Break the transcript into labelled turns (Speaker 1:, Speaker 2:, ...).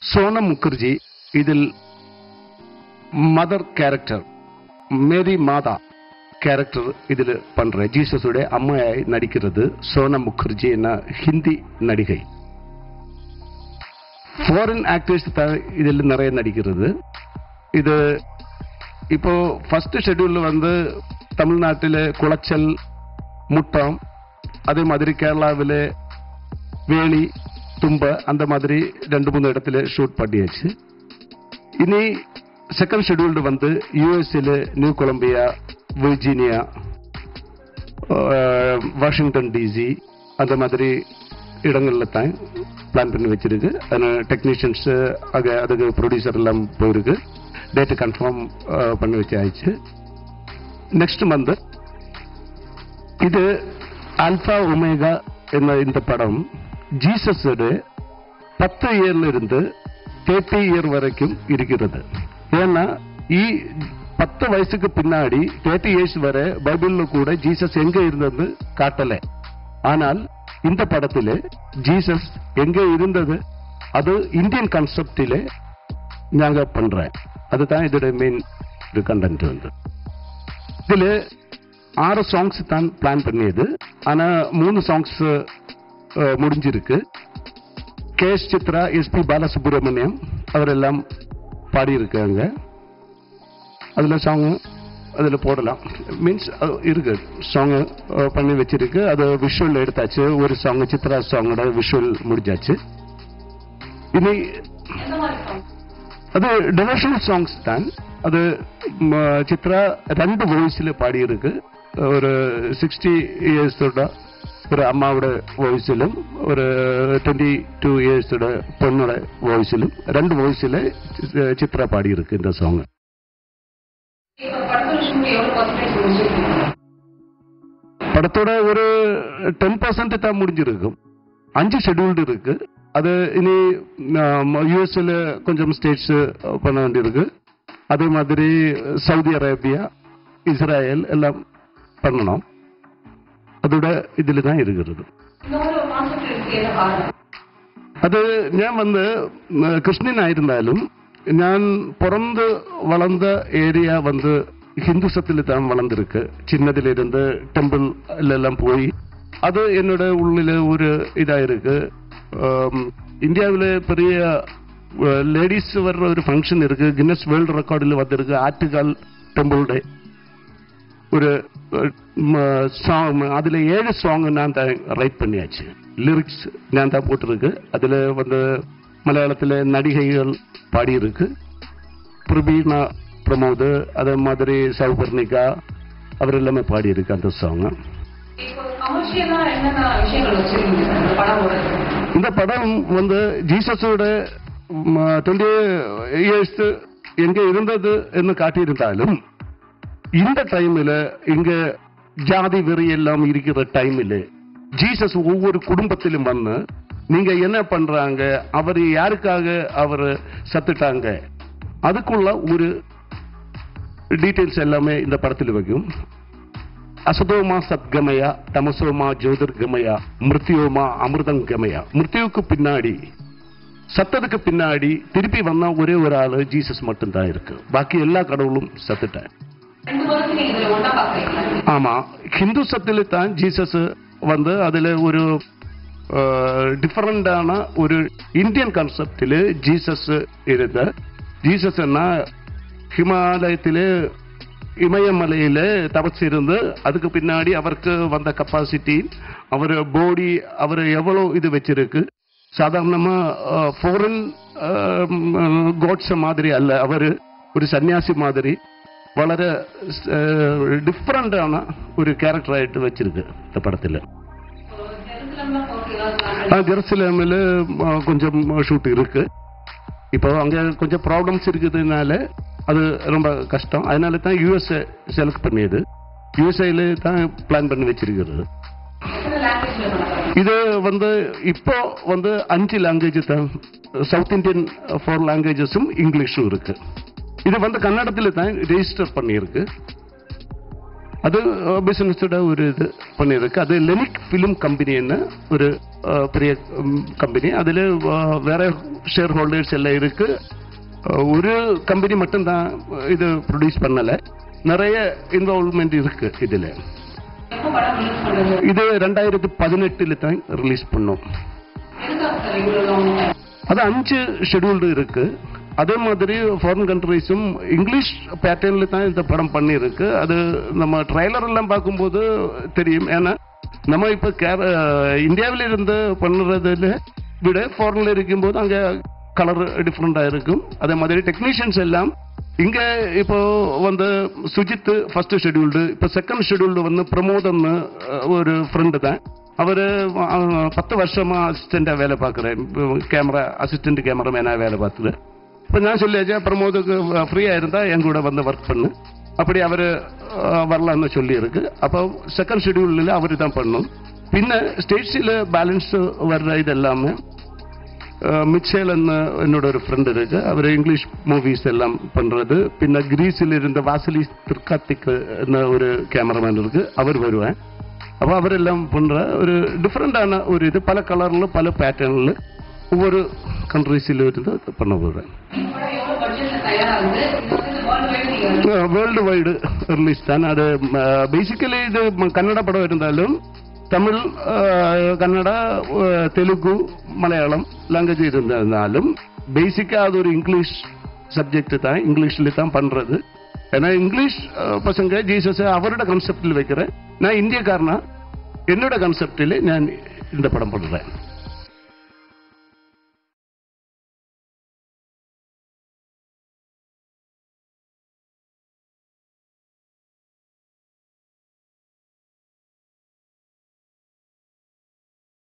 Speaker 1: സോനം മുഖർജി ഇതിൽ mother character Mary മാത character ഇതിൽ പண்ற ജീസസുടെ അമ്മയായി നടിക്കുന്നത് സോനം മുഖർജി എന്ന ഹിന്ദി നടികை ஃபாரின் ஆக்டர்ஸ் தான் இதில் நிறைய நடிக்கிறது இது இப்போ ஃபர்ஸ்ட் ஷெட்யூலில் வந்து தமிழ்நாட்டில் குளச்சல் முட்டம் அதே மாதிரி கேரளாவில் வேலி தும்ப அந்த மாதிரி ரெண்டு மூணு இடத்துல ஷூட் பண்ணியாச்சு இனி செகண்ட் ஷெட்யூல்டு வந்து யூஎஸ்ஏல new Columbia Virginia Washington DC அந்த மாதிரி இடங்களில் தான் பிளான் பண்ணி வச்சிருக்கு அதில் டெக்னீஷியன்ஸ் அது அதுக்கு ப்ரொடியூசர் எல்லாம் போயிருக்கு டேட்டு கன்ஃபார்ம் பண்ணி வச்சு ஆயிடுச்சு நெக்ஸ்ட் மந்த் இது ஆல்ஃபா ஒமேகா என்ற இந்த படம் ஜீசஸோட பத்து இயர்ல இருந்து தேர்ட்டி இயர் வரைக்கும் இருக்கிறது ஏன்னா ഈ പത്ത് വയസ്സുക്ക് പിന്നാടി തേർട്ടി ഇയേഴ്സ് വരെ ബൈബിളിൽ കൂടെ ജീസസ് എങ്ക ഇരുന്നത് കാട്ടലെ ஆனால் இந்த படத்திலே ஜீசஸ் எங்க இருந்தது அது இந்தியன் கான்செப்டிலே நாங்க பண்றேன் அதுதான் இதோட மெயின் கண்டென்ட் வந்து இதுல ஆறு சாங்ஸ் தான் பிளான் பண்ணியது ஆனா மூணு சாங்ஸ் முடிஞ்சிருக்கு K S Chithra SP Balasubrahmanyam அவரெல்லாம் பாடியிருக்காங்க அதுல சாங் அதுல போடலாம் மீன்ஸ் இருக்கு சாங் பண்ணி வச்சிருக்கு அது விஷுவல் எடுத்தாச்சு ஒரு சாங் சித்ரா சாங்கோட விஷுவல் முடிஞ்சாச்சு இனி அது டெவோஷனல் சாங்ஸ் தான் அது ம, சித்ரா ரெண்டு வாய்ஸ்ல பாடியிருக்கு ஒரு சிக்ஸ்டி இயர்ஸோட ஒரு அம்மாவோட வாய்ஸிலும் ஒரு டுவெண்ட்டி டூ இயர்ஸோட பொண்ணோட வாய்ஸிலும் ரெண்டு வாய்ஸில் சித்ரா பாடியிருக்கு இந்த சாங்
Speaker 2: இப்ப படத்தோட ஷூட் எவ்வளவு பர்சன்டேஜ் முடிச்சிருக்கீங்க
Speaker 1: படத்தோட ஒரு டென் பர்சன்ட் தான் முடிஞ்சிருக்கும் அஞ்சு ஷெட்யூல்டு இருக்கு அது இனி யூஎஸ்ல கொஞ்சம் ஸ்டேட்ஸ் பண்ண வேண்டியிருக்கு அதே மாதிரி சவுதி அரேபியா இஸ்ராயல் எல்லாம் பண்ணணும் அதோட இதில் தான் இருக்கிறது
Speaker 2: இந்த மாதிரி ஒரு கான்செப்ட் இருக்கு என்ன காரணம்
Speaker 1: അത് ഞാൻ വന്ന് കൃഷ്ണനായിരുന്നാലും ഞാൻ പിറந்து വളർந்த ஏரியா வந்து ஹிந்துசத்தில் தான் வளர்ந்துருக்கு சின்னதிலிருந்து டெம்பிள் எல்லாம் போய் அது என்னோட உള്ളിல ஒரு இதா இருக்கு ஆம், இந்தியாவில் பெரிய லேடிஸ் வர்ற ஒரு ஃபங்க்ஷன் இருக்கு கின்னஸ் வேர்ல்டு ரெக்கார்டில் வந்திருக்கு ஆட்டுகால் டெம்பிளுடைய ஒரு சாங் அதுல ஏழு சாங் நான் தான் ரைட் பண்ணியாச்சு லிரிக்ஸ் நான் தான் போட்டிருக்கு அதுல வந்து மலையாளத்துல நடிகைகள் பாடியிருக்கு பிரபீனா பிரமோத் அதே மாதிரி சௌபர்ணிகா அவர் எல்லாமே பாடியிருக்கு அந்த சாங்
Speaker 2: இப்போ கமர்ஷியலா என்னென்ன விஷயங்கள் வச்சிருக்கீங்க சார் இந்த படம் ஓடுறது
Speaker 1: இந்த படம் வந்து ஜீசஸோட டுவெண்ட்டி இயர்ஸ் எங்க இருந்தது എന്ന് காட்டியிருந்தாலும் இந்த டைம்ல இங்க ஜாதி வெறி எல்லாம் இருக்கிற டைம்ல ஜீசஸ் ஒவ்வொரு குடும்பத்திலும் வந்து நீங்க என்ன பண்றாங்க அவர் யாருக்காக அவர் சத்துட்டாங்க அதுக்குள்ள ஒரு டீடைல்ஸ் எல்லாமே இந்த படத்தில் வைக்கும் அசதோமா சத்கமயா தமசோமா ஜோதிர்கமயா மிருத்யோமா அமிர்தங்கமயா மிருத்யுவுக்கு பின்னாடி சத்ததுக்கு பின்னாடி திருப்பி வந்தா ஒரே ஒரு ஆளு ஜீசஸ் மட்டும்தான் இருக்கு பாக்கி எல்லா கடவுளும் சத்துட்டேன்
Speaker 2: ரெண்டு படத்தையும் நீங்க இதுல ஒண்ணா பாக்குறீங்களா
Speaker 1: ஆமா ஹிந்து சத்துல தான் ஜீசஸ் வந்து அதுல ஒரு டிஃபரண்டான ஒரு இந்தியன் கான்செப்டில் ஜீசஸ் இருந்த ஜீசஸ் என்ன ஹிமாலயத்திலே இமயமலையில தபஸ் இருந்து அதுக்கு பின்னாடி அவருக்கு வந்த கெப்பாசிட்டி அவர் பாடி அவர் எவ்வளவு இது வச்சிருக்கு சாதாரணமா ஃபாரின் கோட்ஸ் மாதிரி அல்ல அவர் ஒரு சன்னியாசி மாதிரி വളരെ ഡിഫറൻ്റ് ആണ് ഒരു ക്യാരക്ടറായിട്ട് വെച്ചിരിക്കുക இந்த படத்தில்
Speaker 2: ஜெருசலம்லாம் போறதுக்கு ஏதாவது plan
Speaker 1: ஜெருசலேமில் கொஞ்சம் ஷூட் இருக்கு இப்போ அங்கே கொஞ்சம் ப்ராப்ளம்ஸ் இருக்கிறதுனால அது ரொம்ப கஷ்டம் அதனால தான் யூஎஸ்ஏ செலக்ட் பண்ணியது யூஎஸ்ஏல தான் பிளான் பண்ணி வச்சிருக்கிறது
Speaker 2: எத்தனை லாங்குவேஜ்ல பண்ண போறீங்க
Speaker 1: இது வந்து இப்போ வந்து அஞ்சு லாங்குவேஜ் தான் சவுத் இந்தியன் ஃபோர் லாங்குவேஜஸும் இங்கிலீஷும் இருக்கு இது வந்து கன்னடத்தில் தான் ரெஜிஸ்டர் பண்ணியிருக்கு அது பிசினஸோட ஒரு இது பண்ணியிருக்கு அது லெனிக் ஃபிலிம் கம்பெனின்னு ஒரு அஹ், பெரிய கம்பெனி அதில் வேற ஷேர் ஹோல்டர்ஸ் எல்லாம் இருக்கு அஹ், ஒரு கம்பெனி மட்டும்தான் இது ப்ரொடியூஸ் பண்ணல நிறைய இன்வால்வ்மெண்ட் இருக்கு இதுல
Speaker 2: எப்போ படம் ரிலீஸ் பண்றது
Speaker 1: இது ரெண்டாயிரத்தி பதினெட்டுல தான் ரிலீஸ் பண்ணோம்
Speaker 2: எதுக்காக சார் இவ்வளவு லாங் டைம்
Speaker 1: அது அஞ்சு ஷெட்யூல்டு இருக்கு அதே மாதிரி ஃபாரின் கண்ட்ரிஸும் இங்கிலீஷ் பேட்டர்ன்ல தான் இந்த படம் பண்ணியிருக்கு அது நம்ம ட்ரைலர் எல்லாம் பார்க்கும்போது தெரியும் ஏன்னா நம்ம இப்போ கேர இந்தியாவில் இருந்து பண்ணுறதுல விட ஃபாரின்ல இருக்கும்போது அங்கே கலர் டிஃப்ரெண்டாக இருக்கும் அதே மாதிரி டெக்னீஷியன்ஸ் எல்லாம் இங்க இப்போ வந்து சுஜித் ஃபர்ஸ்ட் ஷெட்யூல்டு இப்போ செகண்ட் ஷெட்யூல்டு வந்து பிரமோதம்னு அஹ், ஒரு ஃப்ரெண்டு தான் அவரு அஹ், பத்து வருஷமா அசிஸ்டண்டா வேலை பார்க்குறேன் கேமரா அசிஸ்டன்ட் கேமராமேனா வேலை பார்த்துது இப்போ நான் சொல்லியாச்சா பிரமோதுக்கு ஃப்ரீயா இருந்தா என் கூட வந்து ஒர்க் பண்ணு அப்படி அவரு அஹ், வரலாம்னு சொல்லி இருக்கு அப்போ செகண்ட் ஷெட்யூலில் அவர் தான் பண்ணும் பின்ன ஸ்டேட்ஸில் பேலன்ஸ் வர்ற இது எல்லாமே அஹ் மிச்சேல் என்ன என்னோட ஒரு ஃப்ரெண்ட் இருக்கு அவர் இங்கிலீஷ் மூவிஸ் எல்லாம் பண்றது பின்ன கிரீஸில் இருந்த வாசலி திருக்கார்த்திக் ஒரு கேமராமேன் இருக்கு அவர் வருவேன் அப்போ அவரெல்லாம் பண்ற ஒரு டிஃப்ரெண்டான ஒரு இது பல கலர்ல பல பேட்டர்ன்ல ஒவ்வொரு கண்ட்ரிஸில் இருந்து பண்ண போகிறேன்
Speaker 2: இந்த படம் எவ்வளவு பட்ஜெட்ல தயாராகுது இது வந்து வேர்ல்டு வைடு நீங்க
Speaker 1: வேர்ல்டு வைடு ரிலீஸ் தான் அது பேசிக்கலி இது ம- கன்னட படம் இருந்தாலும் தமிழ் அஹ், கன்னடா அஹ், தெலுங்கு மலையாளம் லாங்குவேஜ் இருந்தாலும் பேசிக்கா அது ஒரு இங்கிலீஷ் சப்ஜெக்ட் தான் இங்கிலீஷ்ல தான் பண்றது ஏன்னா இங்கிலீஷ் அஹ், பசங்க ஜீசஸ் அவரோட கான்செப்டில் வைக்கிறேன் நான் இந்தியக்காரனா என்னோட கான்செப்டில் நான் இந்த படம் பண்றேன்